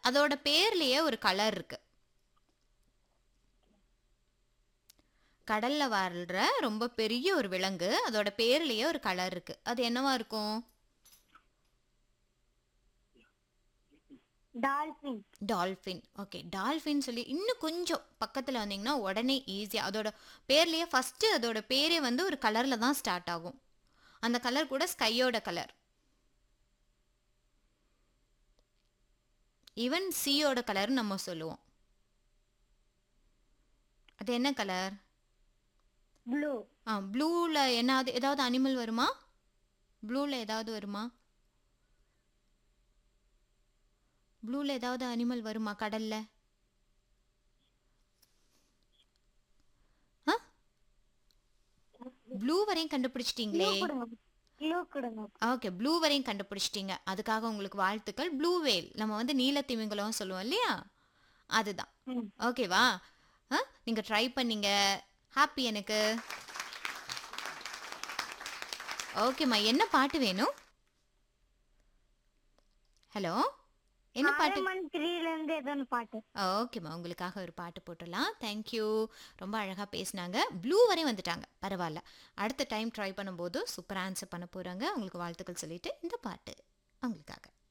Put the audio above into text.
அதோட பேர்லயே ஒரு கலர் இருக்கு கடல்ல வாழ்ற ரொம்ப பெரிய ஒரு விலங்கு அதோட பேர்லயே ஒரு கலர் இருக்கு அது என்னவா இருக்கும் டால்பின் டால்ஃபின் ஓகே டால்ஃபின் சொல்லி இன்னும் கொஞ்சம் பக்கத்தில் வந்தீங்கன்னா உடனே ஈஸியாக அதோட பேர்லேயே ஃபஸ்ட்டு அதோட பேரே வந்து ஒரு கலரில் தான் ஸ்டார்ட் ஆகும் அந்த கலர் கூட ஸ்கையோட கலர் ஈவன் சியோட கலர் நம்ம சொல்லுவோம் அது என்ன கலர் ப்ளூ ஆ ப்ளூவில் என்னது ஏதாவது அனிமல் வருமா ப்ளூவில் ஏதாவது வருமா ப்ளூவில் ஏதாவது அனிமல் வருமா கடல்ல ஆ ப்ளூ வரையும் கண்டுபிடிச்சிட்டீங்களே கொடுங்க ப்ளூ கொடுங்க ஓகே ப்ளூ வரையும் கண்டுபிடிச்சிட்டீங்க அதுக்காக உங்களுக்கு வாழ்த்துக்கள் ப்ளூ வேல் நம்ம வந்து நீலத்திமிங்கலம் சொல்லுவோம் இல்லையா அதுதான் ம். ஓகேவா ஆ நீங்கள் ட்ரை பண்ணீங்க ஹாப்பி எனக்கு ஓகேம்மா என்ன பாட்டு வேணும் ஹலோ என்ன பாட்டு ஆரமன் த்ரீல இருந்து ஏதோ ஒன்று பாட்டு ஓகேம்மா உங்களுக்காக ஒரு பாட்டு போட்டுடலாம் தேங்க்யூ ரொம்ப அழகாக பேசினாங்க ப்ளூ வரையும் வந்துட்டாங்க பரவாயில்ல அடுத்த டைம் ட்ரை பண்ணும்போது சூப்பராக ஆன்சர் பண்ண போகிறாங்க உங்களுக்கு வாழ்த்துக்கள் சொல்லிட்டு இந்த பாட்டு உங்களுக்காக